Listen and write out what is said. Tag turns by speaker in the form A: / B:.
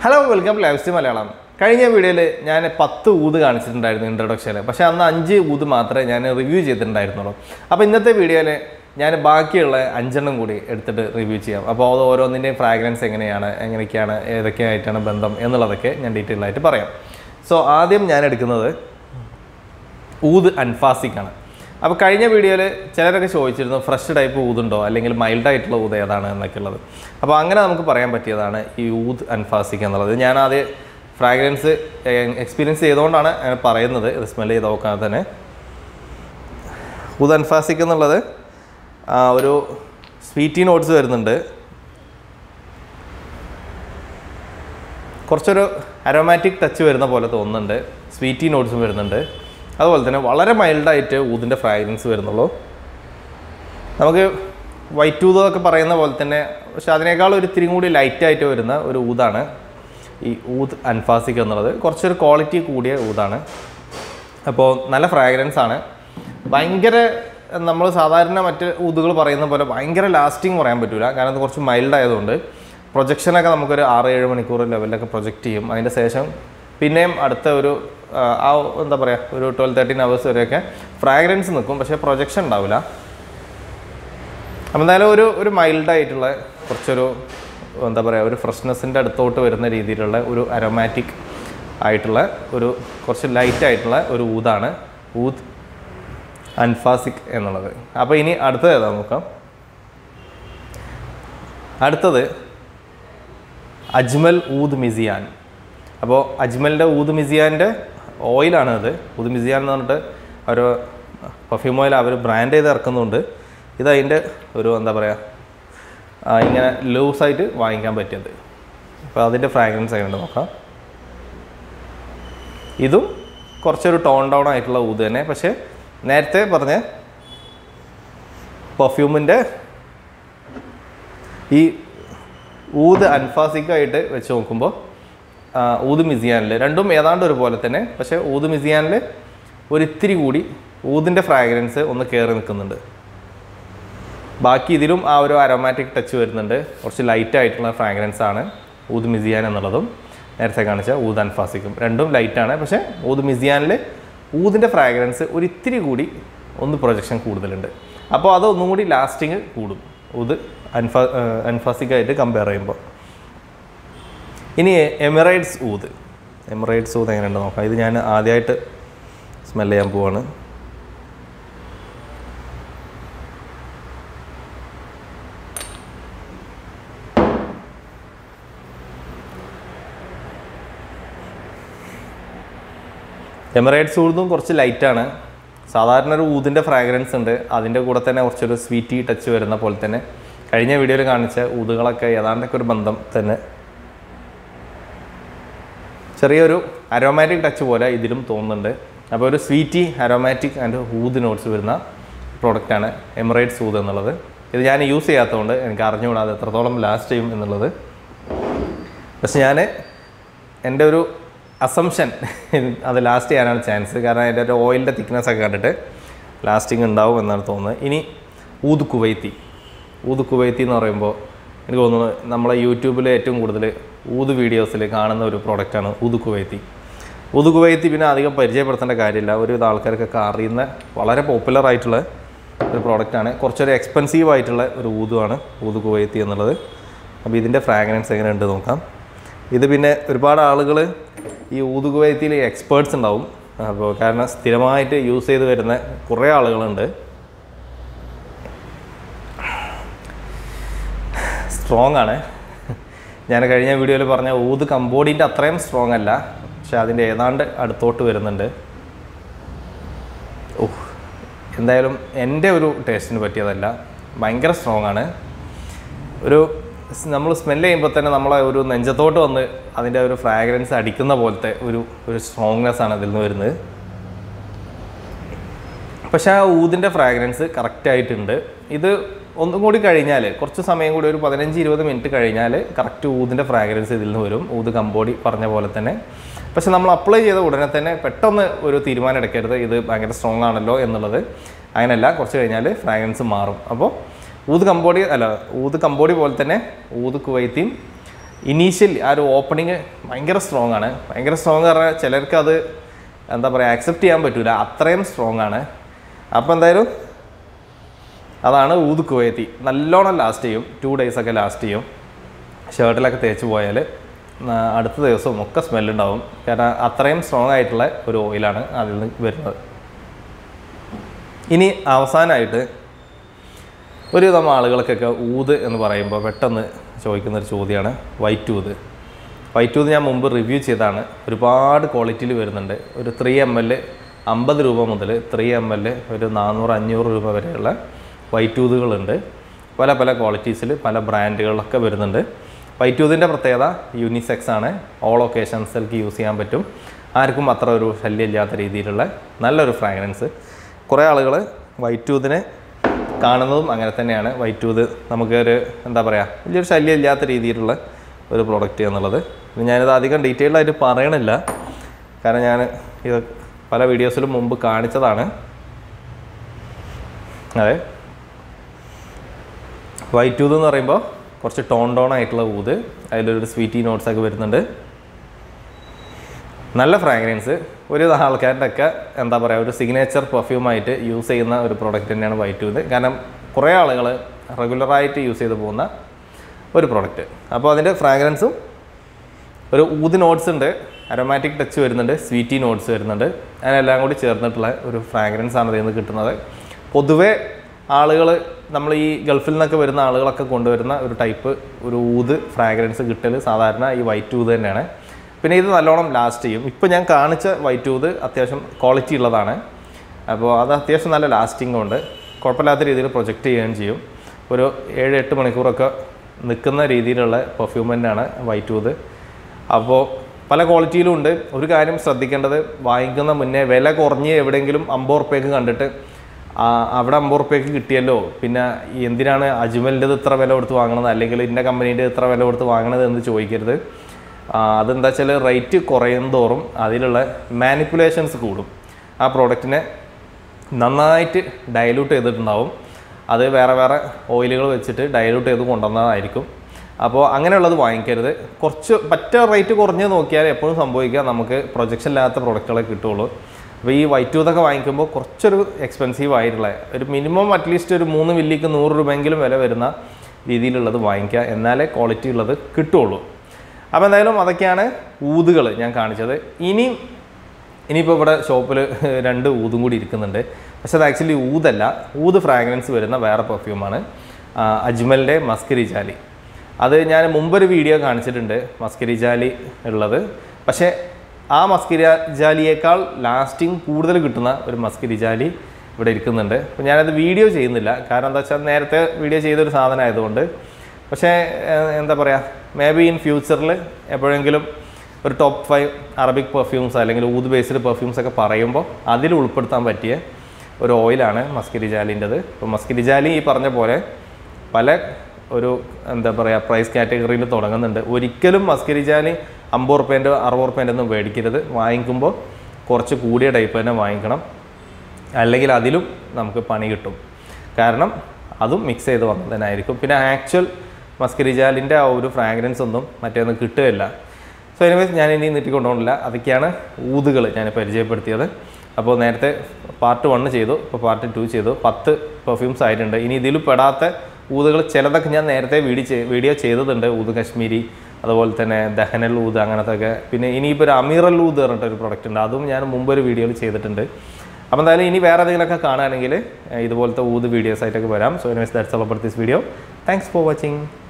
A: hello welcome live stream Malayalam കഴിഞ്ഞ വീഡിയോയിൽ ഞാൻ പത്ത് ഊത് കാണിച്ചിട്ടുണ്ടായിരുന്നു ഇൻട്രൊഡക്ഷനിൽ പക്ഷേ അന്ന് അഞ്ച് ഊത് മാത്രമേ ഞാൻ റിവ്യൂ ചെയ്തിട്ടുണ്ടായിരുന്നുള്ളൂ അപ്പോൾ ഇന്നത്തെ വീഡിയോയിൽ ഞാൻ ബാക്കിയുള്ള അഞ്ചെണ്ണം കൂടി എടുത്തിട്ട് റിവ്യൂ ചെയ്യാം അപ്പോൾ അത് ഓരോന്നിൻ്റെയും ഫ്രാഗ്രൻസ് എങ്ങനെയാണ് എങ്ങനെയൊക്കെയാണ് ഏതൊക്കെയായിട്ടാണ് ബന്ധം എന്നുള്ളതൊക്കെ ഞാൻ ഡീറ്റെയിൽ ആയിട്ട് പറയാം സോ ആദ്യം ഞാൻ എടുക്കുന്നത് ഊത് അൻഫാസിക്കാണ് അപ്പോൾ കഴിഞ്ഞ വീഡിയോയിൽ ചിലരൊക്കെ ചോദിച്ചിരുന്നു ഫ്രഷ് ടൈപ്പ് ഊതുണ്ടോ അല്ലെങ്കിൽ മൈൽഡ് ആയിട്ടുള്ള ഊത് ഏതാണ് എന്നൊക്കെ ഉള്ളത് അപ്പോൾ അങ്ങനെ നമുക്ക് പറയാൻ പറ്റിയതാണ് ഈ ഊത് അൻഫാസിക് എന്നുള്ളത് ഞാൻ ആദ്യം ഫ്രാഗ്രൻസ് എക്സ്പീരിയൻസ് ചെയ്തുകൊണ്ടാണ് ഞാൻ പറയുന്നത് ഇത് സ്മെൽ ചെയ്ത് നോക്കാതെ തന്നെ ഊത് അൻഫാസിക് എന്നുള്ളത് ആ, ഒരു സ്വീറ്റി നോട്ട്സ് വരുന്നുണ്ട് കുറച്ചൊരു അരോമാറ്റിക് ടച്ച് വരുന്ന പോലെ തോന്നുന്നുണ്ട് സ്വീറ്റി നോട്ട്സും വരുന്നുണ്ട് അതുപോലെ തന്നെ വളരെ മൈൽഡായിട്ട് ഊതിൻ്റെ ഫ്രാഗ്രൻസ് വരുന്നുള്ളൂ നമുക്ക് വൈറ്റ് ഊത് ഒക്കെ പറയുന്ന പോലെ തന്നെ പക്ഷെ അതിനേക്കാൾ ഒരു ഇത്തിരി കൂടി ലൈറ്റായിട്ട് വരുന്ന ഒരു ഊതാണ് ഈ ഊത് അൻഫാസിക് എന്നുള്ളത് കുറച്ചൊരു ക്വാളിറ്റി കൂടിയ ഊതാണ് അപ്പോൾ നല്ല ഫ്രാഗ്രൻസ് ആണ് ഭയങ്കര നമ്മൾ സാധാരണ മറ്റ് ഊതുകൾ പറയുന്ന പോലെ ഭയങ്കര ലാസ്റ്റിംഗ് പറയാൻ പറ്റില്ല കാരണം അത് കുറച്ച് മൈൽഡ് ആയതുകൊണ്ട് പ്രൊജക്ഷനൊക്കെ നമുക്കൊരു ആറ് ഏഴ് മണിക്കൂർ ലെവലിലൊക്കെ പ്രൊജക്റ്റ് ചെയ്യും അതിൻ്റെ ശേഷം പിന്നെയും അടുത്ത ഒരു ആ, ആ എന്താ പറയുക ഒരു ട്വൽവ് തേർട്ടീൻ അവേഴ്സ് വരെയൊക്കെ ഫ്രാഗ്രൻസ് നിൽക്കും പക്ഷേ പ്രൊജക്ഷൻ ഉണ്ടാവില്ല അപ്പോൾ എന്തായാലും ഒരു ഒരു മൈൽഡായിട്ടുള്ള കുറച്ചൊരു എന്താ പറയുക ഒരു ഫ്രഷ്നെസ്സിൻ്റെ അടുത്തോട്ട് വരുന്ന രീതിയിലുള്ള ഒരു അരോമാറ്റിക് ആയിട്ടുള്ള ഒരു കുറച്ച് ലൈറ്റ് ആയിട്ടുള്ള ഒരു ഊതാണ് ഊത് അൻഫാസിക് എന്നുള്ളത് അപ്പോൾ ഇനി അടുത്തത് ഏതാ നോക്കാം അടുത്തത് അജ്മൽ ഊദ് മിസിയാൻ അപ്പോൾ അജ്മലിൻ്റെ ഊദ് മിസിയാൻ്റെ ഓയിലാണ് ഇത് ഊദ് മിസിയാൻ എന്ന് പറഞ്ഞിട്ട് ഒരു പെർഫ്യൂം ഓയിൽ അവർ ബ്രാൻഡ് ചെയ്ത് ഇറക്കുന്നുണ്ട് ഇത് അതിൻ്റെ ഒരു എന്താ പറയുക ആ, ഇങ്ങനെ ലൂസായിട്ട് വാങ്ങിക്കാൻ പറ്റിയത് അപ്പോൾ അതിൻ്റെ ഫ്രാഗ്രൻസ് എങ്ങനെ നോക്കാം ഇതും കുറച്ചൊരു ടോൺ ഡൗൺ ആയിട്ടുള്ള ഊത് തന്നെ പക്ഷേ നേരത്തെ പറഞ്ഞ പെർഫ്യൂമിൻ്റെ ഈ ഊത് അൻഫാസിക്കായിട്ട് വെച്ച് നോക്കുമ്പോൾ ആ, ഊത് മിസിയാനിൽ രണ്ടും ഏതാണ്ട് ഒരുപോലെ തന്നെ പക്ഷേ ഊത് മിസിയാനിൽ ഒരു ഇത്തിരി കൂടി ഊതിൻ്റെ ഫ്രാഗ്രൻസ് ഒന്ന് കയറി നിൽക്കുന്നുണ്ട് ബാക്കി ഇതിലും ആ ഒരു അരോമാറ്റിക് ടച്ച് വരുന്നുണ്ട് കുറച്ച് ലൈറ്റ് ആയിട്ടുള്ള ഫ്രാഗ്രൻസ് ആണ് ഊത് മിസിയാൻ എന്നുള്ളതും നേരത്തെ കാണിച്ച ഊത് അൻഫാസിക്കും രണ്ടും ലൈറ്റാണ് പക്ഷേ ഊത് മിസിയാനിൽ ഊതിൻ്റെ ഫ്രാഗ്രൻസ് ഒരു ഇത്തിരി കൂടി ഒന്ന് പ്രൊജക്ഷൻ കൂടുതലുണ്ട് അപ്പോൾ അത് ഒന്നും കൂടി ലാസ്റ്റിങ് കൂടും ഊത് അൻഫാ അൻഫാസിക്കായിട്ട് കമ്പയർ ചെയ്യുമ്പോൾ ഇനി എമിറേറ്റ്സ് ഊത് എമിറേറ്റ്സ് ഊത് എങ്ങനെയുണ്ട് നോക്കാം ഇത് ഞാൻ ആദ്യമായിട്ട് സ്മെൽ ചെയ്യാൻ പോവാണ് എമിറേറ്റ്സ് ഊതും കുറച്ച് ലൈറ്റാണ് സാധാരണ ഒരു ഊതിൻ്റെ ഫ്രാഗ്രൻസ് ഉണ്ട് അതിൻ്റെ കൂടെ തന്നെ കുറച്ചൊരു സ്വീറ്റി ടച്ച് വരുന്ന പോലെ തന്നെ കഴിഞ്ഞ വീഡിയോയിൽ കാണിച്ച ഊതുകളൊക്കെ ഏതാണ്ടൊക്കെ ഒരു ബന്ധം തന്നെ ചെറിയൊരു അരോമാറ്റിക് ടച്ച് പോലെ ഇതിലും തോന്നുന്നുണ്ട് അപ്പോൾ ഒരു sweety aromatic and oud notes വരുന്ന പ്രോഡക്റ്റാണ് എമിറേറ്റ്സ് ഊത് എന്നുള്ളത് ഇത് ഞാൻ യൂസ് ചെയ്യാത്തതുകൊണ്ട് എനിക്ക് അറിഞ്ഞുകൂടാതെ എത്രത്തോളം ലാസ്റ്റ് ചെയ്യും എന്നുള്ളത് പക്ഷെ ഞാൻ എൻ്റെ ഒരു അസംഷൻ അത് ലാസ്റ്റ് ചെയ്യാനാണ് ചാൻസ് കാരണം അതിൻ്റെ ഒരു ഓയിലിൻ്റെ തിക്നെസ് ഒക്കെ കണ്ടിട്ട് ലാസ്റ്റിംഗ് ഉണ്ടാവും എന്നാണ് തോന്നുന്നത് ഇനി ഊത് കുവൈത്തി ഊത് കുവൈത്തി എന്ന് പറയുമ്പോൾ എനിക്ക് തോന്നുന്നു നമ്മളെ യൂട്യൂബിൽ ഏറ്റവും കൂടുതൽ ഊത് വീഡിയോസിൽ കാണുന്ന ഒരു പ്രോഡക്റ്റാണ് ഊത് കുവൈത്തി ഊത് കുവൈത്തി പിന്നെ അധികം പരിചയപ്പെടുത്തേണ്ട കാര്യമില്ല ഒരുവിധ ആൾക്കാർക്കൊക്കെ അറിയുന്ന വളരെ പോപ്പുലർ ആയിട്ടുള്ള ഒരു പ്രോഡക്റ്റാണ് കുറച്ചൊരു എക്സ്പെൻസീവ് ആയിട്ടുള്ള ഒരു ഊതുമാണ് ഊത് കുവൈത്തി എന്നുള്ളത് അപ്പോൾ ഇതിൻ്റെ ഫ്രാഗ്രൻസ് എങ്ങനെയുണ്ട് നോക്കാം ഇത് പിന്നെ ഒരുപാട് ആളുകൾ ഈ ഊത് കുവൈത്തിയിൽ എക്സ്പേർട്സ് ഉണ്ടാവും അപ്പോൾ കാരണം സ്ഥിരമായിട്ട് യൂസ് ചെയ്ത് വരുന്ന കുറേ ആളുകളുണ്ട് സ്ട്രോങ് ആണ് ഞാൻ കഴിഞ്ഞ വീഡിയോയിൽ പറഞ്ഞ ഊത് കമ്പോഡിൻ്റെ അത്രയും സ്ട്രോങ് അല്ല പക്ഷെ അതിൻ്റെ ഏതാണ്ട് അടുത്തോട്ട് വരുന്നുണ്ട് ഓ എന്തായാലും എൻ്റെ ഒരു ടേസ്റ്റിന് പറ്റിയതല്ല ഭയങ്കര സ്ട്രോങ് ആണ് ഒരു നമ്മൾ സ്മെല്ല് ചെയ്യുമ്പോൾ തന്നെ നമ്മളെ ഒരു നെഞ്ചത്തോട്ട് വന്ന് അതിൻ്റെ ഒരു ഫ്രാഗ്രൻസ് അടിക്കുന്ന പോലത്തെ ഒരു ഒരു സ്ട്രോങ്നെസ് ആണ് അതിൽ നിന്ന് വരുന്നത് പക്ഷേ ആ ഊതിൻ്റെ ഫ്രാഗ്രൻസ് കറക്റ്റായിട്ടുണ്ട് ഇത് ഒന്നും കൂടി കഴിഞ്ഞാൽ കുറച്ച് സമയം കൂടി ഒരു പതിനഞ്ച് ഇരുപത് മിനിറ്റ് കഴിഞ്ഞാൽ കറക്റ്റ് ഊതിൻ്റെ ഫ്രാഗ്രൻസ് ഇതിൽ നിന്ന് വരും ഊത് കമ്പോടി പറഞ്ഞ പോലെ തന്നെ പക്ഷെ നമ്മൾ അപ്ലൈ ചെയ്ത ഉടനെ തന്നെ പെട്ടെന്ന് ഒരു തീരുമാനം എടുക്കരുത് ഇത് ഭയങ്കര സ്ട്രോങ് ആണല്ലോ എന്നുള്ളത് അങ്ങനെയല്ല കുറച്ച് കഴിഞ്ഞാൽ ഫ്രാഗ്രൻസ് മാറും അപ്പോൾ ഊത് കമ്പോടി അല്ല ഊത് കമ്പോടി പോലെ തന്നെ ഊത് കുവൈത്തിയും ഇനീഷ്യൽ ആ ഒരു ഓപ്പണിങ് ഭയങ്കര സ്ട്രോങ് ആണ് ഭയങ്കര സ്ട്രോങ് പറഞ്ഞാൽ ചിലർക്ക് അത് എന്താ പറയുക അക്സെപ്റ്റ് ചെയ്യാൻ പറ്റില്ല അത്രയും സ്ട്രോങ് ആണ് അപ്പോൾ എന്തായാലും അതാണ് ഊത് കുവൈത്തി നല്ലോണം ലാസ്റ്റ് ചെയ്യും ടു ഡേയ്സ് ഒക്കെ ലാസ്റ്റ് ചെയ്യും ഷർട്ടിലൊക്കെ തേച്ച് പോയാൽ അടുത്ത ദിവസവും ഒക്കെ സ്മെല്ലുണ്ടാവും കാരണം അത്രയും സ്ട്രോങ് ആയിട്ടുള്ള ഒരു ഓയിലാണ് അതിൽ നിന്ന് വരുന്നത് ഇനി അവസാനമായിട്ട് ഒരുവിധം ആളുകൾക്കൊക്കെ ഊത് എന്ന് പറയുമ്പോൾ പെട്ടെന്ന് ചോദിക്കുന്ന ഒരു ചോദ്യമാണ് വൈറ്റ് ഊത് വൈറ്റ് ഊത് ഞാൻ മുമ്പ് റിവ്യൂ ചെയ്താണ് ഒരുപാട് ക്വാളിറ്റിയിൽ വരുന്നുണ്ട് ഒരു ത്രീ എം എൽ അമ്പത് രൂപ മുതൽ ത്രീ എം എൽ ഒരു നാനൂറ് അഞ്ഞൂറ് രൂപ വരെയുള്ള വൈറ്റ് ഊതുകളുണ്ട് പല പല ക്വാളിറ്റീസിൽ പല ബ്രാൻഡുകളിലൊക്കെ വരുന്നുണ്ട് വൈറ്റ് ഊതിൻ്റെ പ്രത്യേകത യൂണിസെക്സ് ആണ് ഓൾ ഒക്കേഷൻസിലേക്ക് യൂസ് ചെയ്യാൻ പറ്റും ആർക്കും അത്ര ഒരു ശല്യമില്ലാത്ത രീതിയിലുള്ള നല്ലൊരു ഫ്രാഗ്രൻസ് കുറേ ആളുകൾ വൈറ്റ് ഊതിനെ കാണുന്നതും അങ്ങനെ തന്നെയാണ് വൈറ്റ് ടൂത് നമുക്കൊരു എന്താ പറയുക വലിയൊരു ശല്യം ഇല്ലാത്ത രീതിയിലുള്ള ഒരു പ്രോഡക്റ്റ് എന്നുള്ളത് പിന്നെ ഞാനിത് അധികം ഡീറ്റെയിൽഡ് ആയിട്ട് പറയണില്ല കാരണം ഞാൻ ഇത് പല വീഡിയോസിലും മുമ്പ് കാണിച്ചതാണ് അതെ വൈറ്റ് ടൂത് എന്ന് പറയുമ്പോൾ കുറച്ച് ടോൺ ടോൺ ആയിട്ടുള്ള ഊത് അതിലൊരു സ്വീറ്റി നോട്ട്സ് ഒക്കെ വരുന്നുണ്ട് നല്ല ഫ്രാഗ്രൻസ് ഒരു ആൾക്കാരുടെ ഒക്കെ എന്താ പറയുക ഒരു സിഗ്നേച്ചർ പെർഫ്യൂമായിട്ട് യൂസ് ചെയ്യുന്ന ഒരു പ്രോഡക്റ്റ് തന്നെയാണ് വൈറ്റ് ഇത് കാരണം കുറേ ആളുകൾ റെഗുലറായിട്ട് യൂസ് ചെയ്ത് പോകുന്ന ഒരു പ്രോഡക്റ്റ് അപ്പോൾ അതിൻ്റെ ഫ്രാഗ്രൻസും ഒരു ഊത് നോട്ട്സ് ഉണ്ട് അരോമാറ്റിക് ടച്ച് വരുന്നുണ്ട് സ്വീറ്റി നോട്ട്സ് വരുന്നുണ്ട് അതിനെല്ലാം കൂടി ചേർന്നിട്ടുള്ള ഒരു ഫ്രാഗ്രൻസ് ആണ് ഇതിൽ നിന്ന് കിട്ടുന്നത് പൊതുവേ ആളുകൾ നമ്മൾ ഈ ഗൾഫിൽ നിന്നൊക്കെ വരുന്ന ആളുകളൊക്കെ കൊണ്ടുവരുന്ന ഒരു ടൈപ്പ് ഒരു ഊത് ഫ്രാഗ്രൻസ് കിട്ടൽ സാധാരണ ഈ വൈറ്റ് ഊത് തന്നെയാണ് പിന്നെ ഇത് നല്ലോണം ലാസ്റ്റ് ചെയ്യും ഇപ്പോൾ ഞാൻ കാണിച്ച വൈറ്റ് ഊത് അത്യാവശ്യം ക്വാളിറ്റി ഉള്ളതാണ് അപ്പോൾ അത് അത്യാവശ്യം നല്ല ലാസ്റ്റിംഗ് ഉണ്ട് കുഴപ്പമില്ലാത്ത രീതിയിൽ പ്രൊജക്റ്റ് ചെയ്യുകയും ചെയ്യും ഒരു ഏഴ് എട്ട് മണിക്കൂറൊക്കെ നിൽക്കുന്ന രീതിയിലുള്ള പെർഫ്യൂം തന്നെയാണ് വൈറ്റ് ഊത് അപ്പോൾ പല ക്വാളിറ്റിയിലും ഉണ്ട് ഒരു കാര്യം ശ്രദ്ധിക്കേണ്ടത് വാങ്ങിക്കുന്ന മുന്നേ വില കുറഞ്ഞ് എവിടെയെങ്കിലും അമ്പത് ഉറുപ്പ്യക്ക് കണ്ടിട്ട് ആ, അവിടെ അമ്പത് ഉറുപ്പ്യക്ക് കിട്ടിയല്ലോ പിന്നെ എന്തിനാണ് അജ്മലിൻ്റെത് ഇത്ര വില കൊടുത്ത് വാങ്ങണത് അല്ലെങ്കിൽ ഇന്ന കമ്പനീൻ്റെ ഇത്ര വില കൊടുത്ത് വാങ്ങണത് എന്ന് ചോദിക്കരുത് ആ, അതെന്താ വെച്ചാൽ റേറ്റ് കുറയും തോറും അതിലുള്ള മാനിപ്പുലേഷൻസ് കൂടും ആ പ്രോഡക്റ്റിനെ നന്നായിട്ട് ഡയലൂട്ട് ചെയ്തിട്ടുണ്ടാവും അത് വേറെ വേറെ ഓയിലുകൾ വെച്ചിട്ട് ഡയലൂട്ട് ചെയ്ത് കൊണ്ടുവന്നതായിരിക്കും അപ്പോൾ അങ്ങനെയുള്ളത് വാങ്ങിക്കരുത് കുറച്ച് പറ്റ റേറ്റ് കുറഞ്ഞ് നോക്കിയാൽ എപ്പോഴും സംഭവിക്കുക നമുക്ക് പ്രൊജക്ഷൻ ഇല്ലാത്ത പ്രോഡക്റ്റുകളെ കിട്ടുള്ളൂ അപ്പോൾ ഈ വൈറ്റ് ടൂത്തൊക്കെ വാങ്ങിക്കുമ്പോൾ കുറച്ചൊരു എക്സ്പെൻസീവ് ആയിട്ടുള്ള ഒരു മിനിമം അറ്റ്ലീസ്റ്റ് ഒരു മൂന്ന് മില്ലിക്ക് നൂറ് രൂപയെങ്കിലും വില വരുന്ന രീതിയിലുള്ളത് വാങ്ങിക്കുക എന്നാലേ ക്വാളിറ്റി ഉള്ളത് കിട്ടുള്ളൂ അപ്പോൾ എന്തായാലും അതൊക്കെയാണ് ഊതുകൾ ഞാൻ കാണിച്ചത് ഇനി ഇനിയിപ്പോൾ ഇവിടെ ഷോപ്പിൽ രണ്ട് ഊതും കൂടി ഇരിക്കുന്നുണ്ട് പക്ഷെ അത് ആക്ച്വലി ഊതല്ല ഊത് ഫ്രാഗ്രൻസ് വരുന്ന വേറെ പെർഫ്യൂമാണ് അജ്മലിൻ്റെ മസ്കരി ജാലി അത് ഞാൻ മുമ്പൊരു വീഡിയോ കാണിച്ചിട്ടുണ്ട് മസ്കരി ജാലി ഉള്ളത് പക്ഷേ ആ മസ്കരി ജാലിയേക്കാൾ ലാസ്റ്റിംഗ് കൂടുതൽ കിട്ടുന്ന ഒരു മസ്കരി ജാലി ഇവിടെ ഇരിക്കുന്നുണ്ട് അപ്പോൾ ഞാനത് വീഡിയോ ചെയ്യുന്നില്ല കാരണം എന്താ വെച്ചാൽ നേരത്തെ വീഡിയോ ചെയ്തൊരു സാധനം ആയതുകൊണ്ട് പക്ഷേ ഏഹ്, എന്താ പറയുക മേ ബി ഇൻ ഫ്യൂച്ചറിൽ എപ്പോഴെങ്കിലും ഒരു ടോപ്പ് ഫൈവ് അറബിക് പെർഫ്യൂംസ് അല്ലെങ്കിൽ ഊത് ബേസ്ഡ് പെർഫ്യൂംസ് ഒക്കെ പറയുമ്പോൾ അതിൽ ഉൾപ്പെടുത്താൻ പറ്റിയ ഒരു ഓയിലാണ് മസ്കിരി ജാലിൻ്റെത് അപ്പോൾ മസ്കിരി ജാലി ഈ പറഞ്ഞ പോലെ പല ഒരു എന്താ പറയുക പ്രൈസ് കാറ്റഗറിയിൽ തുടങ്ങുന്നുണ്ട് ഒരിക്കലും മസ്കിരി ജാലി അമ്പത് റുപ്യേൻ്റെ അറുപത് റുപ്യേൻ്റെ ഒന്നും മേടിക്കരുത് വാങ്ങിക്കുമ്പോൾ കുറച്ച് കൂടിയ ടൈപ്പ് തന്നെ വാങ്ങിക്കണം അല്ലെങ്കിൽ അതിലും നമുക്ക് പണി കിട്ടും കാരണം അതും മിക്സ് ചെയ്ത് വന്നതിനായിരിക്കും പിന്നെ ആക്ച്വൽ മസ്കരിജാലിൻ്റെ ആ ഒരു ഫ്രാഗ്രൻസ് ഒന്നും മറ്റേയൊന്നും കിട്ടുകയില്ല സോ എനിവേസ് ഞാൻ ഇനി നീട്ടിക്കൊണ്ടുപോകില്ല അതൊക്കെയാണ് ഊതുകൾ ഞാൻ പരിചയപ്പെടുത്തിയത് അപ്പോൾ നേരത്തെ പാർട്ട് വണ്ണ് ചെയ്തു ഇപ്പോൾ പാർട്ട് ടു ചെയ്തു പത്ത് പെർഫ്യൂംസ് ആയിട്ടുണ്ട് ഇനി ഇതിൽ പെടാത്ത ഊതുകൾ ചിലതൊക്കെ ഞാൻ നേരത്തെ വീഡിയോ ചെയ് വീഡിയോ ചെയ്തതുണ്ട് ഊത് കശ്മീരി അതുപോലെ തന്നെ ദഹനൽ ഊത് അങ്ങനത്തെ ഒക്കെ പിന്നെ ഇനിയിപ്പോൾ ഒരു അമീറൽ ഊത് പറഞ്ഞിട്ട് ഒരു പ്രൊഡക്റ്റ് ഉണ്ട് അതും ഞാൻ മുമ്പ് ഒരു വീഡിയോയിൽ ചെയ്തിട്ടുണ്ട് അപ്പോൾ എന്തായാലും ഇനി വേറെ എന്തെങ്കിലുമൊക്കെ കാണുകയാണെങ്കിൽ ഇതുപോലത്തെ ഊത് വീഡിയോസ് ആയിട്ടൊക്കെ വരാം so anyways that's all about this video thanks for watching